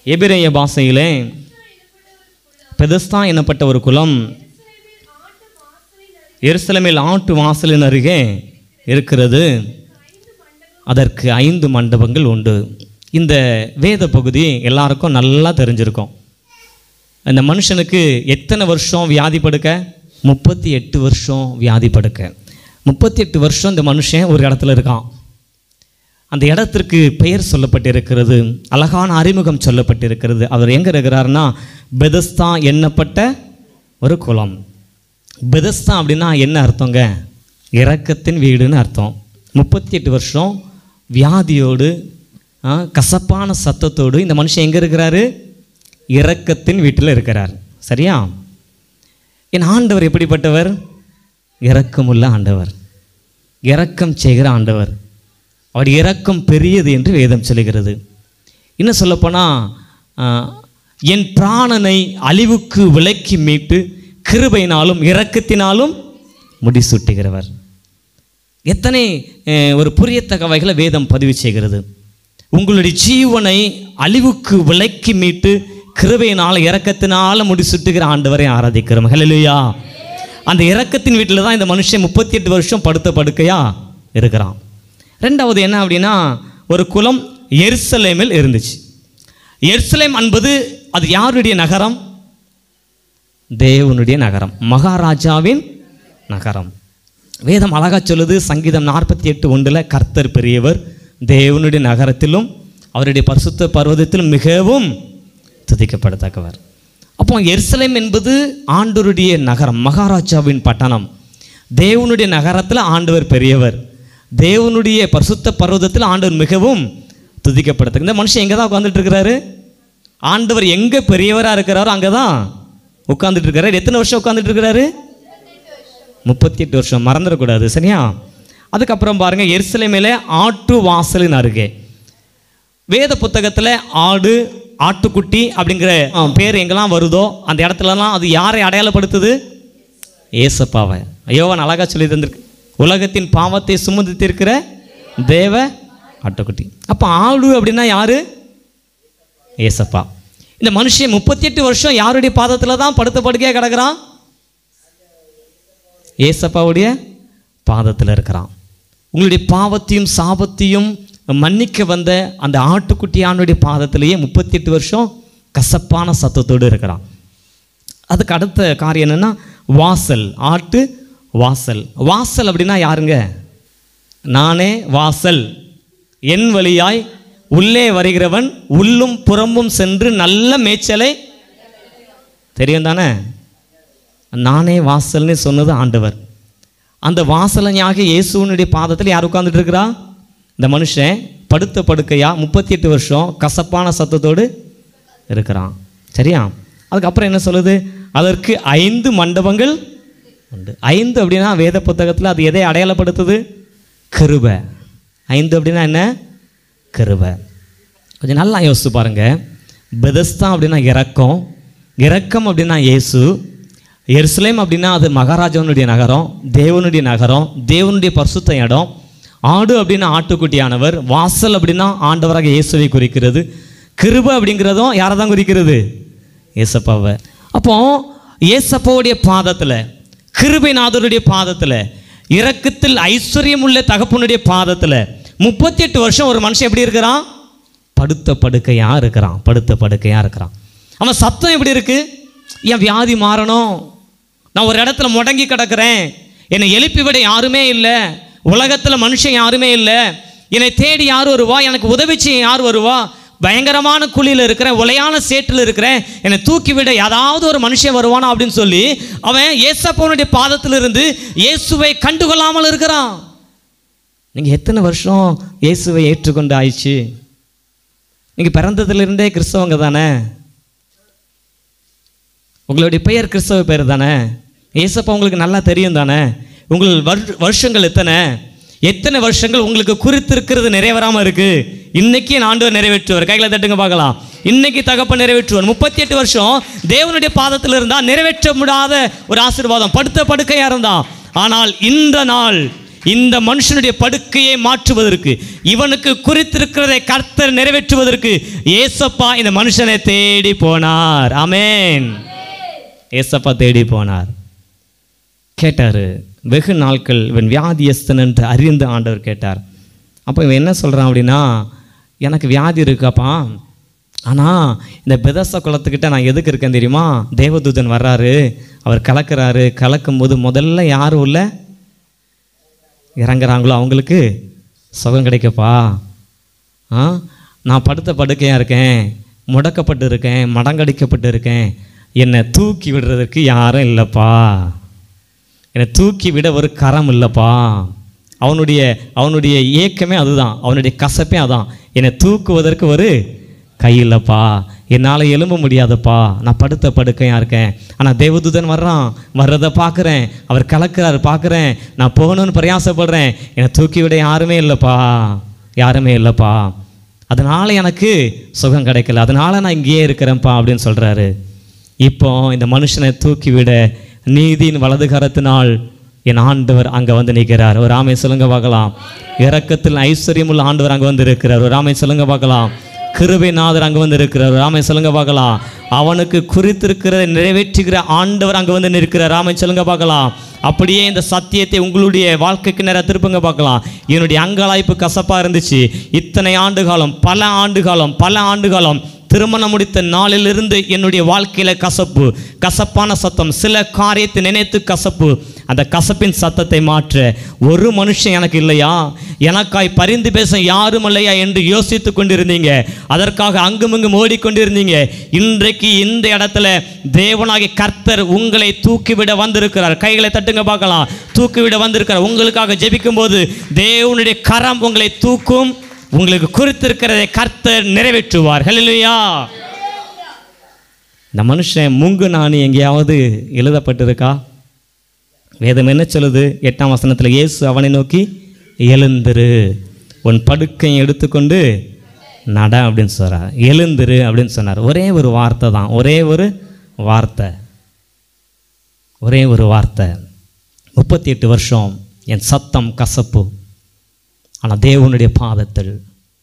எபிரேய பாஷையிலே பெதஸ்தா எனப்பட்ட ஒரு குலம் எருசலேமில் ஆட்டு வாசலின் அருகே இருக்கிறது அதற்கு ஐந்து மண்டபங்கள் உண்டு இந்த வேத பகுதி எல்லாருக்கும் நல்லா தெரிஞ்சிருக்கும் அந்த மனுஷனுக்கு எத்தனை வருஷம் வியாதி படுக்க முப்பத்தி எட்டு வருஷம் வியாதி படுக்க முப்பத்தி எட்டு வருஷம் இந்த மனுஷன் ஒரு இடத்துல இருக்கான் அந்த இடத்திற்கு பெயர் சொல்லப்பட்டிருக்கிறது அழகான அறிமுகம் சொல்லப்பட்டிருக்கிறது அவர் எங்கே இருக்கிறாருன்னா பெதஸ்தா எண்ணப்பட்ட ஒரு குலம் பெதஸ்தா அப்படின்னா என்ன அர்த்தங்க இரக்கத்தின் வீடுன்னு அர்த்தம் முப்பத்தி எட்டு வருஷம் வியாதியோடு ஆ, கசப்பான சத்தத்தோடு இந்த மனுஷன் எங்கே இருக்கிறாரு இரக்கத்தின் வீட்டில் இருக்கிறார் சரியா என் ஆண்டவர் எப்படிப்பட்டவர் இரக்கமுள்ள ஆண்டவர் இரக்கம் செய்கிற ஆண்டவர் அவர் இரக்கம் பெரியது என்று வேதம் சொல்லுகிறது இன்னும் சொல்லப்போனால் என் பிராணனை அழிவுக்கு விலக்கி மீட்டு கிருபையினாலும் இரக்கத்தினாலும் முடிசூட்டுகிறவர் எத்தனை அஹ், ஒரு புரியத்தக்க வகையில் வேதம் பதிவு செய்கிறது உங்களுடைய ஜீவனை அழிவுக்கு விலக்கி மீட்டு கிருபையினால் இரக்கத்தினால முடிசூட்டுகிற ஆண்டவரை ஆராதிக்கிறோம் ஹalleluya அந்த இரக்கத்தின் வீட்டில் தான் இந்த மனுஷன் முப்பத்தி எட்டு வருஷம் படுத்த படுக்கையா இருக்கிறான் ரெண்டாவது என்ன அப்படின்னா ஒரு குலம் எருசலேமில் இருந்துச்சு எருசலேம் என்பது அது யாருடைய நகரம் தேவனுடைய நகரம் மகாராஜாவின் நகரம் வேதம் அழகா சொல்லுது சங்கீதம் நாற்பத்தி எட்டு ஒன்றில் கர்த்தர் பெரியவர் தேவனுடைய நகரத்திலும் அவருடைய பரிசுத்த பர்வதத்திலும் மிகவும் துதிக்கப்படத்தக்கவர் அப்போ எருசலேம் என்பது ஆண்டவருடைய நகரம் மகாராஜாவின் பட்டணம் தேவனுடைய நகரத்தில் ஆண்டவர் பெரியவர் தேவனுடைய பரிசுத்த பர்வதத்தில் ஆண்டவர் மிகவும் துதிக்கப்படத்தக்க இந்த மனுஷன் எங்கே தான் உட்காந்துட்டு இருக்கிறாரு ஆண்டவர் எங்கே பெரியவராக இருக்கிறாரோ அங்கே தான் உட்காந்துட்டு இருக்கிறாரு எத்தனை வருஷம் உட்காந்துட்டு இருக்கிறாரு முப்பத்தி எட்டு வருஷம் மறந்துடக்கூடாது சரியா அதுக்கப்புறம் பாருங்க எருசலேமிலே ஆட்டு வாசலின் அருகே வேத புத்தகத்தில் ஆடு ஆட்டுக்குட்டி அப்படிங்கிற ஆ, பேர் எங்கெல்லாம் வருதோ அந்த இடத்துலலாம் அது யாரை அடையாளப்படுத்துது ஏசப்பாவை யோவான் அழகா சொல்லி தந்திருக்கு உலகத்தின் பாவத்தை சுமந்து தீர்க்கிற தேவ ஆட்டுக்குட்டி அப்போ ஆடு அப்படின்னா யாரு ஏசப்பா இந்த மனுஷன் முப்பத்தி எட்டு வருஷம் யாருடைய பாதத்தில் தான் படுத்த படுக்கையாக கிடக்குறான் ஏசப்பாவுடைய பாதத்தில் இருக்கிறான் உங்களுடைய பாவத்தையும் சாபத்தையும் மன்னிக்க வந்த அந்த ஆட்டுக்குட்டியானுடைய பாதத்திலேயே முப்பத்தி எட்டு வருஷம் கசப்பான சத்தத்தோடு இருக்கிறான் அதுக்கு அடுத்த காரியம் என்னன்னா வாசல் ஆட்டு வாசல் வாசல் அப்படின்னா யாருங்க நானே வாசல் என் வழியாய் உள்ளே வருகிறவன் உள்ளும் புறம்பும் சென்று நல்ல மேய்ச்சலை தெரியும் தானே நானே வாசல்னு சொன்னது ஆண்டவர் அந்த வாசலஞாக இயேசுவனுடைய பாதத்தில் யார் உட்கார்ந்துட்டு இருக்கிறா இந்த மனுஷன் படுத்த படுக்கையா முப்பத்தி எட்டு வருஷம் கசப்பான சத்தத்தோடு இருக்கிறான் சரியா அதுக்கப்புறம் என்ன சொல்லுது அதற்கு ஐந்து மண்டபங்கள் உண்டு ஐந்து அப்படின்னா வேத புத்தகத்தில் அது எதை அடையாளப்படுத்துது கிருபை ஐந்து அப்படின்னா என்ன கிருபை கொஞ்சம் நல்லா யோசிச்சு பாருங்க பெதஸ்தா அப்படின்னா இரக்கம் இரக்கம் அப்படின்னா இயேசு எருசலேம் அப்படின்னா அது மகாராஜாவினுடைய நகரம் தேவனுடைய நகரம் தேவனுடைய பரிசுத்த இடம் ஆடு அப்படின்னா ஆட்டுக்குட்டியானவர் வாசல் அப்படின்னா ஆண்டவராக இயேசுவை குறிக்கிறது கிருபை அப்படிங்கிறதும் யாரை தான் குறிக்கிறது ஏசப்பாவை அப்போ ஏசப்பாவுடைய பாதத்தில் கிருபைநாதருடைய பாதத்தில் இரக்கத்தில் ஐஸ்வர்யம் உள்ள தகப்பனுடைய பாதத்தில் முப்பத்தி எட்டு வருஷம் ஒரு மனுஷன் எப்படி இருக்கிறான் படுத்த படுக்கையா இருக்கிறான் படுத்த படுக்கையா இருக்கிறான் அவன் சத்தம் எப்படி இருக்கு என் வியாதி மாறணும் நான் ஒரு இடத்துல முடங்கி கிடக்கிறேன் என்னை எழுப்பி விட யாருமே இல்லை உலகத்தில் மனுஷன் யாருமே இல்லை என்னை தேடி யார் வருவா எனக்கு உதவி செய்ய யார் வருவா பயங்கரமான குழியில் இருக்கிறேன் உலையான சேற்றில் இருக்கிறேன் என்னை தூக்கி விட ஏதாவது ஒரு மனுஷன் வருவானா அப்படின்னு சொல்லி அவன் ஏசப்பவனுடைய பாதத்திலிருந்து இயேசுவை கண்டுகொள்ளாமல் இருக்கிறான் நீங்கள் எத்தனை வருஷம் இயேசுவை ஏற்றுக்கொண்டு ஆயிடுச்சு நீங்கள் பிறந்ததிலிருந்தே கிறிஸ்தவங்க தானே உங்களுடைய பெயர் கிறிஸ்தவ பேர் தானே ஏசப்பா உங்களுக்கு நல்லா தெரியும் தானே உங்கள் வருஷ- வருஷங்கள் எத்தனை எத்தனை வருஷங்கள் உங்களுக்கு குறித்திருக்கிறது நிறைவேறாமல் இருக்கு இன்னைக்கு என் ஆண்டவர் நிறைவேற்றுவார் கைகளை தட்டுங்க பார்க்கலாம் இன்னைக்கு தகப்ப நிறைவேற்றுவார் முப்பத்தி எட்டு வருஷம் தேவனுடைய பாதத்தில் இருந்தால் நிறைவேற்ற முடியாத ஒரு ஆசீர்வாதம் படுத்த படுக்கையா இருந்தான் ஆனால் இந்த நாள் இந்த மனுஷனுடைய படுக்கையை மாற்றுவதற்கு இவனுக்கு குறித்திருக்கிறதை கர்த்தர் நிறைவேற்றுவதற்கு ஏசப்பா இந்த மனுஷனை தேடி போனார் ஆமென் ஏசப்பா தேடி போனார் கேட்டார் வெகு நாட்கள் இவன் வியாதியஸ்தன் என்று அறிந்து ஆண்டவர் கேட்டார் அப்போ இவன் என்ன சொல்கிறான் அப்படின்னா எனக்கு வியாதி இருக்காப்பா ஆனால் இந்த பெதச குளத்துக்கிட்ட நான் எதுக்கு இருக்கேன் தெரியுமா தேவதூதன் வர்றாரு அவர் கலக்கிறாரு கலக்கும் போது முதல்ல யார் உள்ள இறங்குறாங்களோ அவங்களுக்கு சுகம் கிடைக்கப்பா ஆ நான் படுத்த படுக்கையாக இருக்கேன் முடக்கப்பட்டு இருக்கேன் மடங்கடிக்கப்பட்டு இருக்கேன் என்னை தூக்கி விடுறதுக்கு யாரும் இல்லைப்பா என்னை தூக்கி விட ஒரு கரம் இல்லைப்பா அவனுடைய அவனுடைய ஏக்கமே அதுதான் அவனுடைய கசப்பே அதான் என்னை தூக்குவதற்கு ஒரு கை இல்லைப்பா என்னால் எழும்ப முடியாதப்பா நான் படுத்த படுக்கையாக இருக்கேன் ஆனால் தேவதூதன் வர்றான் வர்றதை பார்க்குறேன் அவர் கலக்கிறாரு பார்க்குறேன் நான் போகணும்னு பிரயாசப்படுறேன் என்னை தூக்கி விட யாருமே இல்லைப்பா யாருமே இல்லைப்பா அதனால் எனக்கு சுகம் கிடைக்கல அதனால் நான் இங்கேயே இருக்கிறேன்ப்பா அப்படின்னு சொல்கிறாரு இப்போ இந்த மனுஷனை தூக்கி விட நீதியின் வலது கரத்தினால் என் ஆண்டவர் அங்கே வந்து நிற்கிறார் ஒரு ஆமை சொல்லுங்க பார்க்கலாம் இரக்கத்தில் ஐஸ்வர்யமுள்ள ஆண்டவர் அங்கே வந்து இருக்கிறார் ஒரு ஆமை சொல்லுங்க பார்க்கலாம் கிருபைநாதர் அங்கே வந்து இருக்கிறார் ராமை சொல்லுங்க பார்க்கலாம் அவனுக்கு குறித்திருக்கிறதை நிறைவேற்றுகிற ஆண்டவர் அங்கே வந்து நிற்கிறார் ராமை சொல்லுங்க பார்க்கலாம் அப்படியே இந்த சத்தியத்தை உங்களுடைய வாழ்க்கைக்கு நேரம் திருப்புங்க பார்க்கலாம் என்னுடைய அங்கலாய்ப்பு கசப்பாக இருந்துச்சு இத்தனை ஆண்டு காலம் பல ஆண்டு காலம் பல ஆண்டு காலம் திருமணம் முடித்த நாளிலிருந்து என்னுடைய வாழ்க்கையில் கசப்பு கசப்பான சத்தம் சில காரியத்தை நினைத்து கசப்பு அந்த கசப்பின் சத்தத்தை மாற்ற ஒரு மனுஷன் எனக்கு இல்லையா எனக்காய் பரிந்து பேச யாரும் இல்லையா என்று யோசித்து கொண்டிருந்தீங்க அதற்காக அங்குமிங்கும் ஓடிக்கொண்டிருந்தீங்க இன்றைக்கு இந்த இடத்துல தேவனாகிய கர்த்தர் உங்களை தூக்கிவிட வந்திருக்கிறார் கைகளை தட்டுங்க பார்க்கலாம் தூக்கிவிட வந்திருக்கிறார் உங்களுக்காக ஜெபிக்கும் போது தேவனுடைய கரம் உங்களை தூக்கும் உங்களுக்கு குறித்திருக்கிறதை கர்த்தர் நிறைவேற்றுவார் ஹalleluya இந்த மனுஷன் முங்கு நாணி எங்கேயாவது எழுதப்பட்டிருக்கா வேதம் என்ன சொல்லுது எட்டாம் வசனத்தில் இயேசு அவனை நோக்கி எழுந்திரு உன் படுக்கையை எடுத்துக்கொண்டு நட அப்படின்னு சொல்கிறார் எழுந்திரு அப்படின்னு சொன்னார் ஒரே ஒரு வார்த்தை தான் ஒரே ஒரு வார்த்தை ஒரே ஒரு வார்த்தை முப்பத்தி எட்டு வருஷம் என் சத்தம் கசப்பு ஆனால் தேவனுடைய பாதத்தில்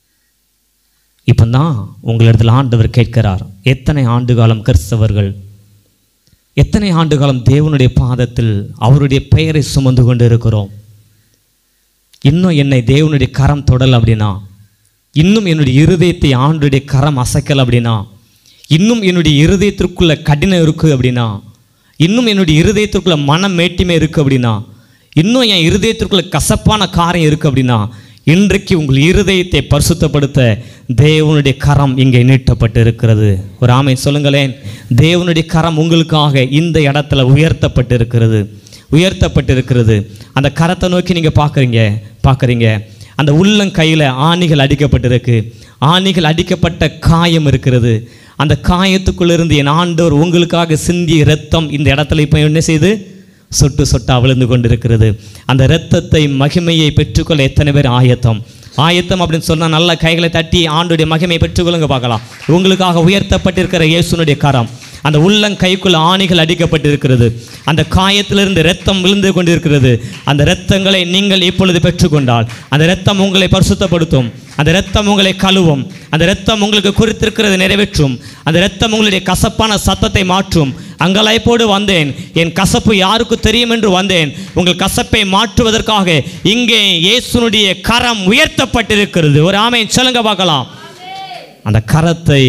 இப்போ தான் உங்களிடத்தில் ஆண்டவர் கேட்கிறார் எத்தனை ஆண்டு காலம் கிறிஸ்தவர்கள் எத்தனை ஆண்டு காலம் தேவனுடைய பாதத்தில் அவருடைய பெயரை சுமந்து கொண்டு இருக்கிறோம் இன்னும் என்னை தேவனுடைய கரம் தொடல் அப்படின்னா இன்னும் என்னுடைய இருதயத்தை ஆண்டுடைய கரம் அசைக்கல் அப்படின்னா இன்னும் என்னுடைய இருதயத்திற்குள்ள கடினம் இருக்குது அப்படின்னா இன்னும் என்னுடைய இருதயத்திற்குள்ள மனம் மேட்டிமை இருக்குது அப்படின்னா இன்னும் என் இருதயத்திற்குள்ள கசப்பான காரியம் இருக்குது அப்படின்னா இன்றைக்கு உங்கள் இருதயத்தை பரிசுத்தப்படுத்த தேவனுடைய கரம் இங்கே நீட்டப்பட்டு இருக்கிறது ஒரு ஆமை சொல்லுங்களேன் தேவனுடைய கரம் உங்களுக்காக இந்த இடத்துல உயர்த்தப்பட்டு இருக்கிறது உயர்த்தப்பட்டு இருக்கிறது அந்த கரத்தை நோக்கி நீங்கள் பார்க்குறீங்க பார்க்குறீங்க அந்த உள்ளங்கையில் ஆணிகள் அடிக்கப்பட்டிருக்கு ஆணிகள் அடிக்கப்பட்ட காயம் இருக்கிறது அந்த காயத்துக்குள்ளிருந்து என் ஆண்டவர் உங்களுக்காக சிந்திய இரத்தம் இந்த இடத்துல இப்போ என்ன செய்து சொட்டு சொட்டா விழுந்து கொண்டிருக்கிறது அந்த இரத்தத்தை மகிமையை பெற்றுக்கொள்ள எத்தனை பேர் ஆயத்தம் ஆயத்தம் அப்படின்னு சொன்னால் நல்ல கைகளை தட்டி ஆண்டுடைய மகிமையை பெற்றுக்கொள்ளுங்க பார்க்கலாம் உங்களுக்காக உயர்த்தப்பட்டிருக்கிற இயேசுனுடைய கரம் அந்த உள்ளங்கைக்குள்ள ஆணிகள் அடிக்கப்பட்டிருக்கிறது அந்த காயத்திலிருந்து இரத்தம் விழுந்து கொண்டிருக்கிறது அந்த இரத்தங்களை நீங்கள் இப்பொழுது பெற்றுக்கொண்டால் அந்த இரத்தம் உங்களை பரிசுத்தப்படுத்தும் அந்த இரத்தம் உங்களை கழுவும் அந்த இரத்தம் உங்களுக்கு குறித்திருக்கிறது நிறைவேற்றும் அந்த இரத்தம் உங்களுடைய கசப்பான சத்தத்தை மாற்றும் அங்கலாய்ப்போடு வந்தேன் என் கசப்பு யாருக்கு தெரியும் என்று வந்தேன் உங்கள் கசப்பை மாற்றுவதற்காக இங்கே இயேசுனுடைய கரம் உயர்த்தப்பட்டிருக்கிறது ஒரு ஆமை சொல்லுங்க பார்க்கலாம் அந்த கரத்தை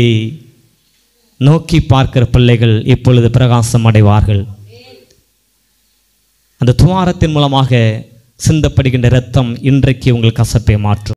நோக்கி பார்க்கிற பிள்ளைகள் இப்பொழுது பிரகாசம் அடைவார்கள் அந்த துவாரத்தின் மூலமாக சிந்தப்படுகின்ற இரத்தம் இன்றைக்கு உங்கள் கசப்பை மாற்றும்